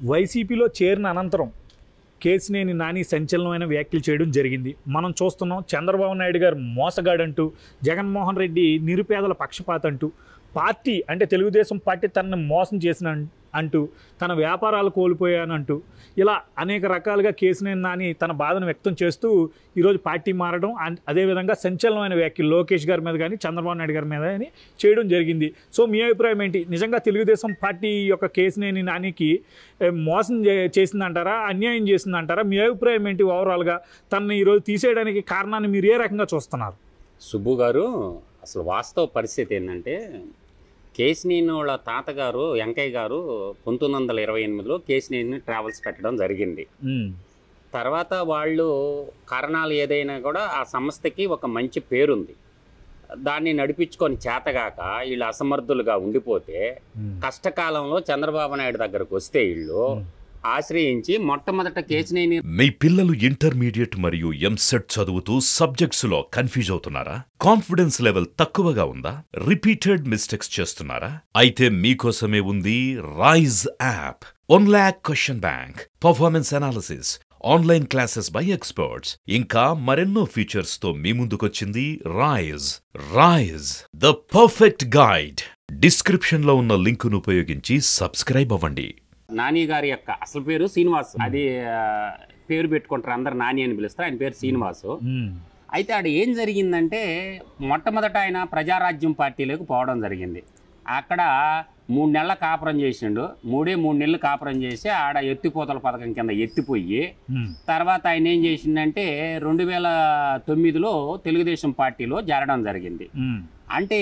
వైసీపీలో చేరిన అనంతరం కేసినేని నాని సంచలనమైన వ్యాఖ్యలు చేయడం జరిగింది మనం చూస్తున్నాం చంద్రబాబు నాయుడు గారు మోసగాడంటూ జగన్మోహన్ రెడ్డి నిరుపేదల పక్షపాత అంటూ పార్టీ అంటే తెలుగుదేశం పార్టీ తనని మోసం చేసిన అంటూ తన వ్యాపారాలు కోల్పోయానంటూ ఇలా అనేక రకాలుగా కేసినేని నాని తన బాధను వ్యక్తం చేస్తూ ఈరోజు పార్టీ మారడం అండ్ అదేవిధంగా సంచలనమైన వ్యాఖ్యలు లోకేష్ గారి మీద కానీ చంద్రబాబు నాయుడు గారి మీద కానీ చేయడం జరిగింది సో మీ అభిప్రాయం ఏంటి నిజంగా తెలుగుదేశం పార్టీ యొక్క కేసినేని నానికి ఏ, మోసం చే- చేసిందంటారా అన్యాయం చేసిందంటారా మీ అభిప్రాయం ఏంటి ఓవరాల్గా తనని ఈరోజు తీసేయడానికి కారణాన్ని మీరు ఏ రకంగా చూస్తున్నారు సుబ్బు గారు అసలు వాస్తవ పరిస్థితి ఏంటంటే కేసినేని వాళ్ళ తాతగారు వెంకయ్య గారు పంతొమ్మిది వందల ఇరవై ఎనిమిదిలో కేసినేని ట్రావెల్స్ పెట్టడం జరిగింది ఉమ్, తర్వాత వాళ్ళు కారణాలు ఏదైనా కూడా ఆ సంస్థకి ఒక మంచి పేరుంది దాన్ని నడిపించుకొని చేతగాక వీళ్ళు అసమర్థులుగా ఉండిపోతే ఉమ్, కష్టకాలంలో చంద్రబాబు నాయుడు దగ్గరకు వస్తే వీళ్ళు ఆశ్రయించి మొట్టమొదట కేసినేని మీ పిల్లలు ఇంటర్మీడియట్ మరియు ఎంసెట్ చదువుతూ సబ్జెక్ట్స్ లో కన్ఫ్యూజ్ అవుతున్నారా కాన్ఫిడెన్స్ లెవెల్ తక్కువగా ఉందా రిపీటెడ్ మిస్టేక్స్ చేస్తున్నారా అయితే మీకోసమే ఉంది Rise app one lakh question bank performance analysis online classes by experts ఇంకా మరెన్నో ఫీచర్స్ తో మీ ముందుకొచ్చింది Rise Rise the perfect guide description లో ఉన్న లింకును ఉపయోగించి సబ్స్క్రైబ్ అవ్వండి నాని గారి యొక్క అసలు పేరు శ్రీనివాస్ అది ఆ, పేరు పెట్టుకుంటారు అందరు నాని అని పిలుస్తారు ఆయన పేరు శ్రీనివాసు ఉమ్, అయితే ఆడ ఏం జరిగిందంటే మొట్టమొదట ఆయన ప్రజారాజ్యం పార్టీలోకి పోవడం జరిగింది అక్కడ మూడు నెలల కాపురం చేసిండు మూడే మూడు నెలలు కాపురం చేసి ఆడ ఎత్తిపోతల పథకం కింద ఎత్తిపోయి ఉమ్, తర్వాత ఆయన ఏం చేసిందంటే రెండు వేల తొమ్మిదిలో తెలుగుదేశం పార్టీలో చేరడం జరిగింది ఉమ్, అంటే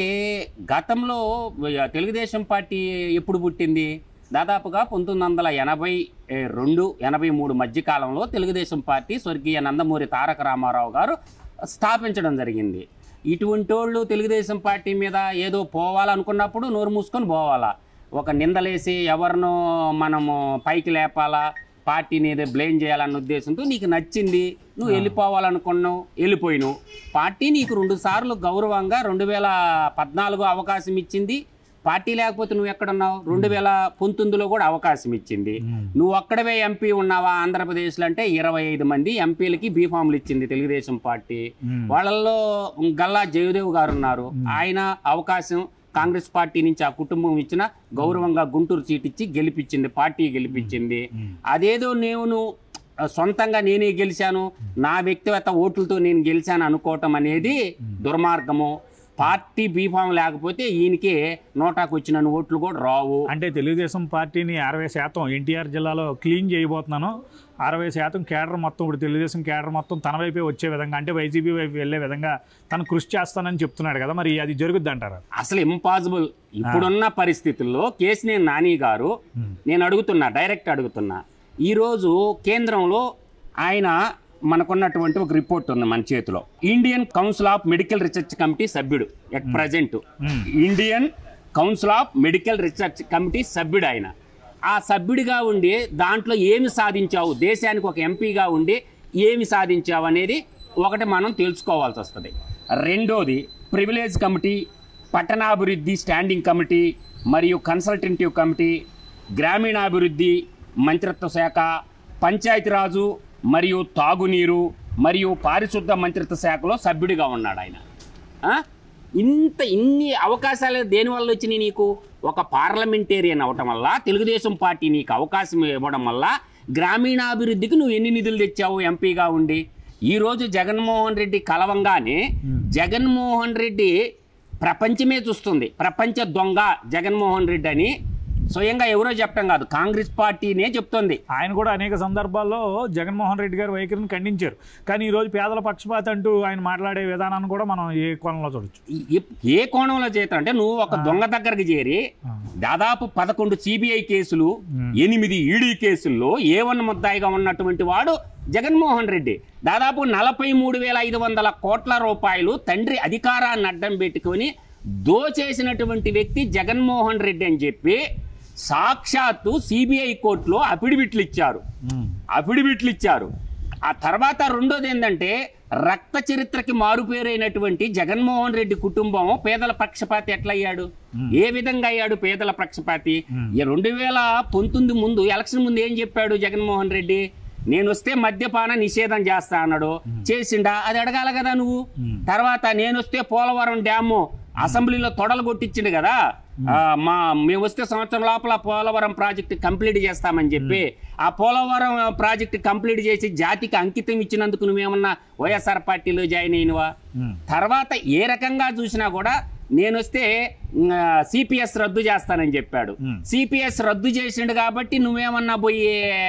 గతంలో తెలుగుదేశం పార్టీ ఎప్పుడు పుట్టింది దాదాపుగా పంతొమ్మిది వందల ఎనభై ఏ, రెండు ఎనభై మూడు మధ్యకాలంలో తెలుగుదేశం పార్టీ స్వర్గీయ నందమూరి తారక రామారావు గారు స్థాపించడం జరిగింది ఇటువంటి వాళ్ళు తెలుగుదేశం పార్టీ మీద ఏదో పోవాలనుకున్నప్పుడు నోరు మూసుకొని పోవాలా ఒక నిందలేసి ఎవరినో మనము పైకి లేపాలా పార్టీని ఏదో బ్లేమ్ చేయాలన్న ఉద్దేశంతో నీకు నచ్చింది నువ్వు వెళ్ళిపోవాలనుకున్నావు వెళ్ళిపోయినావు పార్టీ నీకు రెండు సార్లు గౌరవంగా రెండు వేల పద్నాలుగు అవకాశం ఇచ్చింది పార్టీ లేకపోతే నువ్వు ఎక్కడున్నావు రెండు వేల పంతొమ్మిదిలో కూడా అవకాశం ఇచ్చింది ఉమ్. నువ్వు ఒక్కడవే ఎంపీ ఉన్నావా ఆంధ్రప్రదేశ్లో అంటే ఇరవై ఐదు మంది ఎంపీలకి బీఫామ్లు ఇచ్చింది తెలుగుదేశం పార్టీ ఉమ్. వాళ్ళల్లో గల్లా జయదేవ్ గారు ఉన్నారు ఆయన అవకాశం కాంగ్రెస్ పార్టీ నుంచి ఆ కుటుంబం ఇచ్చిన గౌరవంగా గుంటూరు సీట్ ఇచ్చి గెలిపించింది పార్టీ గెలిపించింది ఉమ్. అదేదో నేను సొంతంగా నేనే గెలిచాను నా వ్యక్తిగత ఓట్లతో నేను గెలిచాను అనుకోవటం అనేది దుర్మార్గము పార్టీ బీఫామ్ లేకపోతే ఈయనకి నోటాకు వచ్చిన ఓట్లు కూడా రావు అంటే తెలుగుదేశం పార్టీని అరవై శాతం ఎన్టీఆర్ జిల్లాలో క్లీన్ చేయబోతున్నాను అరవై శాతం కేడర్ మొత్తం ఇప్పుడు తెలుగుదేశం కేడర్ మొత్తం తన వైపే వచ్చే విధంగా అంటే వైసీపీ వైపు వెళ్ళే విధంగా తను కృషి చేస్తానని చెప్తున్నాడు కదా మరి అది జరుగుద్ది అంటారా అసలు ఇంపాసిబుల్ ఇప్పుడున్న పరిస్థితుల్లో కేసినేని నాని గారు నేను అడుగుతున్నా డైరెక్ట్ అడుగుతున్నా ఈరోజు కేంద్రంలో ఆయన మనకున్నటువంటి ఒక రిపోర్ట్ ఉంది మన చేతిలో Indian council of medical research committee సభ్యుడు at present Indian council of medical research committee సభ్యుడు ఆయన ఆ సభ్యుడిగా ఉండి దాంట్లో ఏమి సాధించావు దేశానికి ఒక ఎంపీగా ఉండి ఏమి సాధించావు అనేది ఒకటి మనం తెలుసుకోవాల్సి వస్తుంది రెండోది ప్రివిలేజ్ కమిటీ పట్టణాభివృద్ధి స్టాండింగ్ కమిటీ మరియు కన్సల్టేటివ్ కమిటీ గ్రామీణాభివృద్ధి మంత్రిత్వ శాఖ పంచాయతీరాజు మరియు తాగునీరు మరియు పారిశుద్ధ మంత్రిత్వ శాఖలో సభ్యుడిగా ఉన్నాడు ఆయన ఆ? ఇంత ఇన్ని అవకాశాలు దేనివల్ల వచ్చినాయి నీకు ఒక పార్లమెంటేరియన్ అవటం వల్ల తెలుగుదేశం పార్టీ నీకు అవకాశం ఇవ్వడం వల్ల గ్రామీణాభివృద్ధికి నువ్వు ఎన్ని నిధులు తెచ్చావు ఎంపీగా ఉండి ఈరోజు జగన్మోహన్ రెడ్డి కలవంగానే జగన్మోహన్ రెడ్డి ప్రపంచమే చూస్తుంది ప్రపంచ దొంగ జగన్మోహన్ రెడ్డి అని స్వయంగా ఎవరో చెప్పడం కాదు కాంగ్రెస్ పార్టీనే చెప్తోంది ఆయన కూడా అనేక సందర్భాల్లో జగన్మోహన్ రెడ్డి గారి వైఖరిని ఖండించారు కానీ ఈరోజు పేదల పక్షపాత అంటూ ఆయన మాట్లాడే విధానాన్ని కూడా మనం ఏ కోణంలో చూడొచ్చు ఏ- ఏ కోణంలో చేత అంటే నువ్వు ఒక దొంగ దగ్గరికి చేరి దాదాపు పదకొండు సిబిఐ కేసులు ఎనిమిది ఈడీ కేసుల్లో ఏ వన్ ముద్దాయిగా ఉన్నటువంటి వాడు జగన్మోహన్ రెడ్డి దాదాపు నలభై మూడు వేల ఐదు వందల కోట్ల రూపాయలు తండ్రి అధికారాన్ని అడ్డం పెట్టుకొని దోచేసినటువంటి వ్యక్తి జగన్మోహన్ రెడ్డి అని చెప్పి సాక్షాత్తు సిబిఐ కోర్టులో అఫిడవిట్లు ఇచ్చారు ఉమ్. అఫిడవిట్లు ఇచ్చారు ఆ తర్వాత రెండోది ఏంటంటే రక్త చరిత్రకి మారుపేరైనటువంటి జగన్మోహన్ రెడ్డి కుటుంబం పేదల పక్షపాతి ఎట్లయ్యాడు ఏ విధంగా అయ్యాడు పేదల పక్షపాతి ఈ రెండు వేల పంతొమ్మిది ముందు ఎలక్షన్ ముందు ఏం చెప్పాడు జగన్మోహన్ రెడ్డి నేను వస్తే మద్యపాన నిషేధం చేస్తా అన్నాడు చేసిండా అది అడగాల కదా నువ్వు తర్వాత నేను వస్తే పోలవరం డ్యాము అసెంబ్లీలో తొడలు కొట్టించిండు కదా ఆ, మా మేము వస్తే సంవత్సరం లోపల పోలవరం ప్రాజెక్ట్ కంప్లీట్ చేస్తామని చెప్పి ఆ పోలవరం ప్రాజెక్ట్ కంప్లీట్ చేసి జాతికి అంకితం ఇచ్చినందుకు నువ్వేమన్నా వైఎస్ఆర్ పార్టీలో జాయిన్ అయినవా ఉమ్. తర్వాత ఏ రకంగా చూసినా కూడా నేను వస్తే సిపిఎస్ రద్దు చేస్తానని చెప్పాడు Hmm. సిపిఎస్ రద్దు చేసిండు కాబట్టి నువ్వేమన్నా పోయి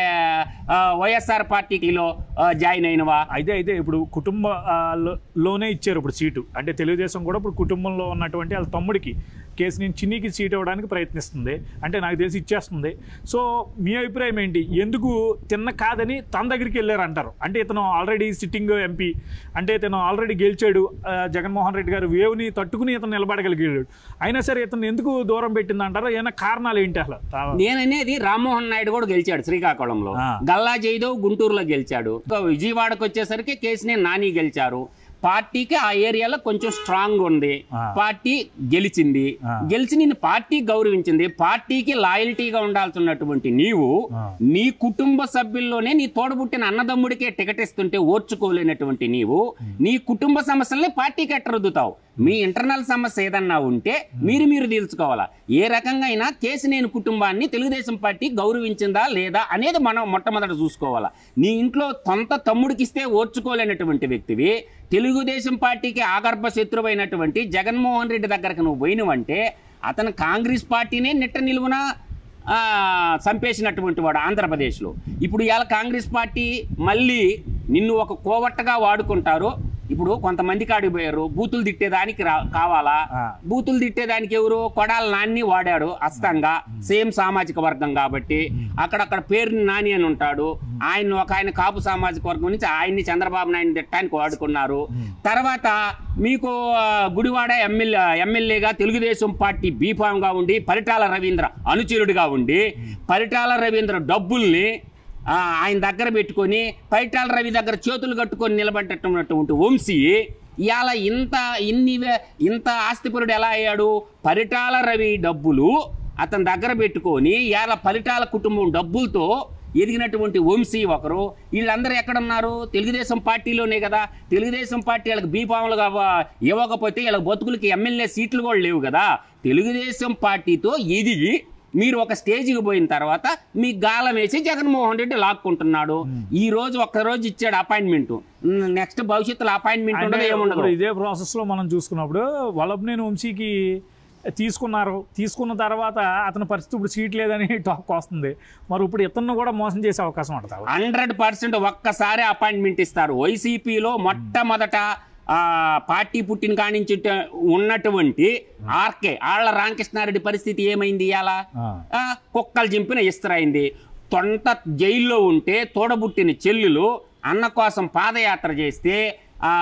ఆ, వైఎస్ఆర్ పార్టీలో ఆ, జాయిన్ అయినవా అయితే అయితే ఇప్పుడు కుటుంబ ఆ, లో- లోనే ఇచ్చారు ఇప్పుడు సీటు అంటే తెలుగుదేశం కూడా ఇప్పుడు కుటుంబంలో ఉన్నటువంటి వాళ్ళ తమ్ముడికి కేసు నేను చిన్నికి సీట్ ఇవ్వడానికి ప్రయత్నిస్తుంది అంటే నాకు తెలిసి ఇచ్చేస్తుంది సో మీ అభిప్రాయం ఏంటి ఎందుకు తిన్న కాదని తన దగ్గరికి వెళ్ళారు అంటారు అంటే ఇతను ఆల్రెడీ సిట్టింగ్ ఎంపీ అంటే ఇతను ఆల్రెడీ గెలిచాడు ఆ, జగన్మోహన్ రెడ్డి గారు వేవ్ని తట్టుకుని ఇతను నిలబడగలిగాడు అయినా సరే ఇతను ఎందుకు దూరం పెట్టింది అంటారు ఏమైనా కారణాలు ఏంటి అసలు తా- నేననేది రామ్మోహన్ నాయుడు కూడా గెలిచాడు శ్రీకాకుళంలో ఆ. గల్లా జయదేవ్ గుంటూరులో గెలిచాడు ఇంకా విజయవాడకు వచ్చేసరికి కేసినేని నాని గెలిచారు పార్టీకి ఆ ఏరియాలో కొంచెం స్ట్రాంగ్ ఉంది ఆ. పార్టీ గెలిచింది ఆ. గెలిచి నిన్ను పార్టీ గౌరవించింది పార్టీకి లాయల్టీగా ఉండాల్సినటువంటి నీవు ఆ. నీ కుటుంబ సభ్యుల్లోనే నీ తోడబుట్టిన అన్నదమ్ముడికే టికెట్ ఇస్తుంటే ఓర్చుకోలేనటువంటి నీవు నీ కుటుంబ సమస్యల్ని పార్టీకి ఎట్టరుద్దుతావు మీ ఇంటర్నల్ సమస్య ఏదన్నా ఉంటే మీరు మీరు తీర్చుకోవాలా ఏ రకంగా అయినా కేసినేని కుటుంబాన్ని తెలుగుదేశం పార్టీ గౌరవించిందా లేదా అనేది మనం మొట్టమొదట చూసుకోవాలా నీ ఇంట్లో సొంత తమ్ముడికి ఇస్తే ఓర్చుకోలేనటువంటి వ్యక్తివి తెలుగుదేశం పార్టీకి ఆగర్భ శత్రువైనటువంటి జగన్మోహన్ రెడ్డి దగ్గరకు నువ్వు పోయినవంటే అతను కాంగ్రెస్ పార్టీనే నిట్ట నిలువున ఆ, చంపేసినటువంటి వాడు ఆంధ్రప్రదేశ్లో ఇప్పుడు ఇవాళ కాంగ్రెస్ పార్టీ మళ్ళీ నిన్ను ఒక కోవట్టగా వాడుకుంటారు ఇప్పుడు కొంతమంది కాడికి పోయారు బూతులు తిట్టేదానికి రా కావాలా ఆ. బూతులు తిట్టేదానికి ఎవరు కొడాల నాన్ని వాడాడు అస్తంగా సేమ్ సామాజిక వర్గం కాబట్టి అక్కడక్కడ పేరుని నాని అని ఉంటాడు ఆయన ఒక ఆయన కాపు సామాజిక వర్గం నుంచి ఆయన్ని చంద్రబాబు నాయుడు తిట్టడానికి వాడుకున్నారు తర్వాత మీకు ఆ, గుడివాడ ఎమ్మెల్యే ఎమ్మెల్యేగా తెలుగుదేశం పార్టీ బీఫామ్గా ఉండి పరిటాల రవీంద్ర అనుచరుడిగా ఉండి పరిటాల రవీంద్ర డబ్బుల్ని ఆ, ఆయన దగ్గర పెట్టుకొని పైటాల రవి దగ్గర చేతులు కట్టుకొని నిలబెట్టేటటువంటి వంశీ ఇవాళ ఇంత ఇన్ని వే- ఇంత ఆస్తిపరుడు ఎలా అయ్యాడు పరిటాల రవి డబ్బులు అతని దగ్గర పెట్టుకొని ఇవాళ పరిటాల కుటుంబం డబ్బులతో ఎదిగినటువంటి వంశీ ఒకరు వీళ్ళందరూ ఎక్కడున్నారు తెలుగుదేశం పార్టీలోనే కదా తెలుగుదేశం పార్టీ వాళ్ళకి బీపాములుగా ఇవ్వకపోతే వీళ్ళకి బతుకులకి ఎమ్మెల్యే సీట్లు కూడా లేవు కదా తెలుగుదేశం పార్టీతో ఎదిగి మీరు ఒక స్టేజ్కి పోయిన తర్వాత మీ గాలం వేసి జగన్మోహన్ రెడ్డి లాక్కుంటున్నాడు ఈ రోజు ఒక్క రోజు ఇచ్చాడు అపాయింట్మెంట్ నెక్స్ట్ భవిష్యత్తులో అపాయింట్మెంట్ అంటే ఉండదు ఏముండదు ఇప్పుడు ఇదే ప్రాసెస్ లో మనం చూసుకున్నప్పుడు వల్లభనేని వంశీకి తీసుకున్నారు తీసుకున్న తర్వాత అతని పరిస్థితి ఇప్పుడు సీట్ లేదని టాక్ వస్తుంది మరి ఇప్పుడు ఇతను కూడా మోసం చేసే అవకాశం ఉంటుంది హండ్రెడ్ పర్సెంట్ ఒక్కసారి అపాయింట్మెంట్ ఇస్తారు వైసీపీలో మొట్టమొదట ఆ, పార్టీ పుట్టిన కాడి నుంచి ఉంటే- ఉన్నటువంటి ఆర్కే ఆళ్ల రామకృష్ణారెడ్డి పరిస్థితి ఏమైంది ఇవాళ ఆ. ఆ, కుక్కలు చింపిన ఇస్త్రైంది తొంత జైల్లో ఉంటే తోడబుట్టిన చెల్లులు అన్న కోసం పాదయాత్ర చేస్తే ఆ,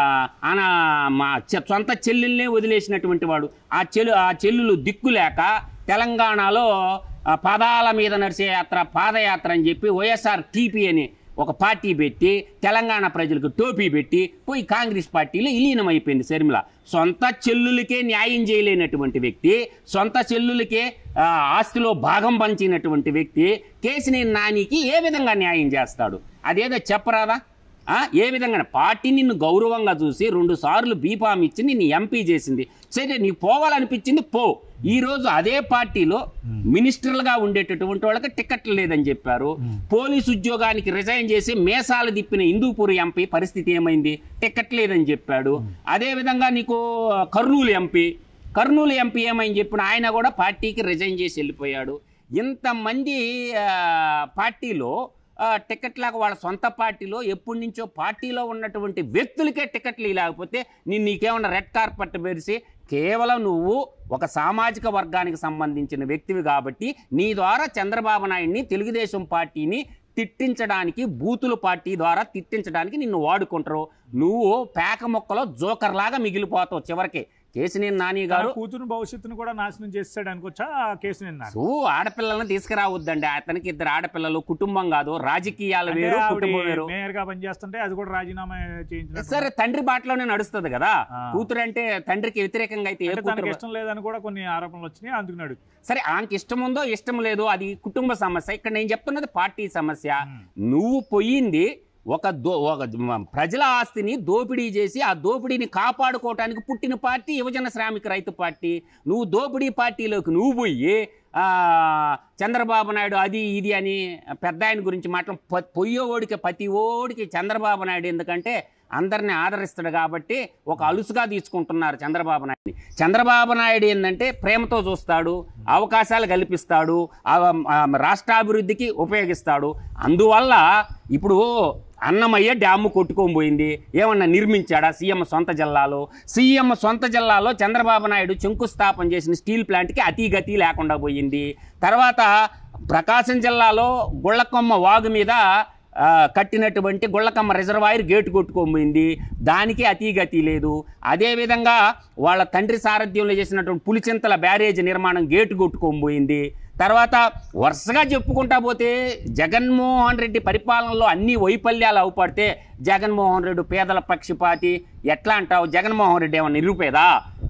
ఆన మా చె- సొంత చెల్లెల్నే వదిలేసినటువంటి వాడు ఆ చెల్లు ఆ చెల్లులు దిక్కులేక తెలంగాణలో ఆ, పదాల మీద నడిచే యాత్ర పాదయాత్ర అని చెప్పి వైఎస్ఆర్ టీపీ అని ఒక పార్టీ పెట్టి తెలంగాణ ప్రజలకు టోపీ పెట్టి పోయి కాంగ్రెస్ పార్టీలో విలీనం అయిపోయింది శర్మిల సొంత చెల్లులకే న్యాయం చేయలేనటువంటి వ్యక్తి సొంత చెల్లులకే ఆ, ఆస్తిలో భాగం పంచినటువంటి వ్యక్తి కేసినేని నానికి ఏ విధంగా న్యాయం చేస్తాడు అదేదో చెప్పరాదా ఆ, ఏ విధంగా పార్టీ నిన్ను గౌరవంగా చూసి రెండు సార్లు బీఫామ్ ఇచ్చి నిన్ను ఎంపీ చేసింది సరే నీకు పోవాలనిపించింది పో ఈ రోజు అదే పార్టీలో మినిస్టర్లుగా ఉండేటటువంటి వాళ్ళకి టికెట్లు లేదని చెప్పారు పోలీసు ఉద్యోగానికి రిజైన్ చేసి మేసాలు తిప్పిన హిందూపూర్ ఎంపీ పరిస్థితి ఏమైంది టికెట్ లేదని చెప్పాడు అదే విధంగా నీకు కర్నూలు ఎంపీ కర్నూలు ఎంపీ ఏమైంది చెప్పిన ఆయన కూడా పార్టీకి రిజైన్ చేసి వెళ్ళిపోయాడు ఇంతమంది ఆ, పార్టీలో ఆ, టికెట్లాగా వాళ్ళ సొంత పార్టీలో ఎప్పటి నుంచో పార్టీలో ఉన్నటువంటి వ్యక్తులకే టికెట్లు లేకపోతే నేను నీకేమన్నా రెడ్ కార్పెట్ పెరిసి కేవలం నువ్వు ఒక సామాజిక వర్గానికి సంబంధించిన వ్యక్తివి కాబట్టి నీ ద్వారా చంద్రబాబు నాయుడిని తెలుగుదేశం పార్టీని తిట్టించడానికి బూతుల పార్టీ ద్వారా తిట్టించడానికి నిన్ను వాడుకుంటారు నువ్వు పేక మొక్కలో జోకర్ లాగా మిగిలిపోతావు చివరికి కేసినేని నాని తన గారు కూతురు భవిష్యత్తును కూడా నాశనం చేస్తాడు అనుకోవచ్చా కేసు నిన్న సో ఆడపిల్లలను తీసుకురావద్దండి అతనికి ఇద్దరు ఆడపిల్లలు కుటుంబం కాదు రాజకీయాలు వేరు కుటుంబం వేరు మేయర్ గా పనిచేస్తుంటే అది కూడా రాజీనామా చేయించిన సరే తండ్రి బాటలోనే నడుస్తుంది కదా ఆ. కూతురు అంటే తండ్రికి వ్యతిరేకంగా అయితే ఏ అంటే కూతురు తనకి ఇష్టం లేదని కూడా కొన్ని ఆరోపణలు వచ్చినాయి అందుకు నడు సరే ఆమెకి ఇష్టం ఉందో ఇష్టం లేదో అది కుటుంబ సమస్య ఇక్కడ నేను చెప్తున్నది పార్టీ సమస్య మ్మ్. నువ్వు పోయింది ఒక దో ఒక మ- ప్రజల ఆస్తిని దోపిడీ చేసి ఆ దోపిడీని కాపాడుకోవటానికి పుట్టిన పార్టీ యువజన శ్రామిక రైతు పార్టీ నువ్వు దోపిడీ పార్టీలోకి నువ్వు పోయి ఆ, చంద్రబాబు నాయుడు అది ఇది అని పెద్ద ఆయన గురించి మాత్రం పొయ్యో ఓడికి ప్రతి ఓడికి చంద్రబాబు నాయుడు ఎందుకంటే అందరిని ఆదరిస్తాడు కాబట్టి ఒక అలుసుగా తీసుకుంటున్నారు చంద్రబాబు నాయుడిని చంద్రబాబు నాయుడు ఏంటంటే ప్రేమతో చూస్తాడు అవకాశాలు కల్పిస్తాడు ఆ, ఆ, రాష్ట్రాభివృద్ధికి ఉపయోగిస్తాడు అందువల్ల ఇప్పుడు అన్నమయ్య డ్యాము కొట్టుకొని పోయింది ఏమన్నా నిర్మించాడా సీఎం సొంత జిల్లాలో సీఎం సొంత జిల్లాలో చంద్రబాబు నాయుడు శంకుస్థాపన చేసిన స్టీల్ ప్లాంట్కి అతిగతి లేకుండా పోయింది తర్వాత ప్రకాశం జిల్లాలో గుళ్ళకొమ్మ వాగు మీద ఆ, కట్టినటువంటి గుళ్ళకమ్మ రిజర్వాయర్ గేటు కొట్టుకోబోయింది దానికి అతిగతి లేదు అదేవిధంగా వాళ్ళ తండ్రి సారథ్యంలో చేసినటువంటి పులిచింతల బ్యారేజ్ నిర్మాణం గేటు కొట్టుకోబోయింది తర్వాత వరుసగా చెప్పుకుంటా పోతే జగన్మోహన్ రెడ్డి పరిపాలనలో అన్ని వైఫల్యాలు అవుపడితే జగన్మోహన్ రెడ్డి పేదల పక్షపాతి ఎట్లా అంటావు జగన్మోహన్ రెడ్డి ఏమన్నా నిరూపేదా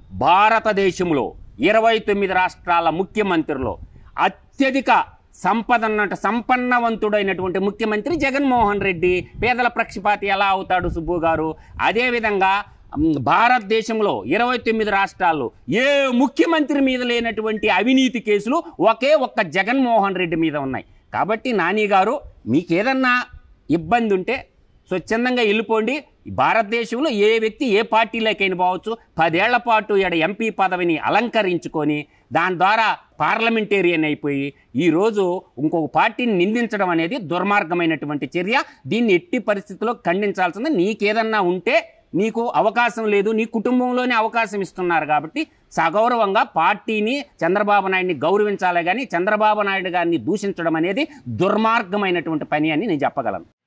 భారతదేశంలో ఇరవై తొమ్మిది రాష్ట్రాల ముఖ్యమంత్రులు అత్యధిక సంపదన్నట్టు సంపన్నవంతుడైనటువంటి ముఖ్యమంత్రి జగన్మోహన్ రెడ్డి పేదల పక్షపాతి ఎలా అవుతాడు సుబ్బు గారు అదేవిధంగా మ్, భారతదేశంలో ఇరవై తొమ్మిది రాష్ట్రాల్లో ఏ ముఖ్యమంత్రి మీద లేనటువంటి అవినీతి కేసులు ఒకే ఒక్క జగన్మోహన్ రెడ్డి మీద ఉన్నాయి కాబట్టి నాని గారు మీకేదన్నా ఇబ్బంది ఉంటే స్వచ్ఛందంగా వెళ్ళిపోండి భారతదేశంలో ఏ వ్యక్తి ఏ పార్టీలోకైనా పోవచ్చు పదేళ్ల పాటు ఈడ ఎంపీ పదవిని అలంకరించుకొని దాని ద్వారా పార్లమెంటేరియన్ అయిపోయి ఈరోజు ఇంకొక పార్టీని నిందించడం అనేది దుర్మార్గమైనటువంటి చర్య దీన్ని ఎట్టి పరిస్థితుల్లో ఖండించాల్సింది నీకేదన్నా ఉంటే నీకు అవకాశం లేదు నీ కుటుంబంలోనే అవకాశం ఇస్తున్నారు కాబట్టి సగౌరవంగా పార్టీని చంద్రబాబు నాయుడిని గౌరవించాలి కానీ చంద్రబాబు నాయుడు గారిని దూషించడం అనేది దుర్మార్గమైనటువంటి పని అని నేను చెప్పగలను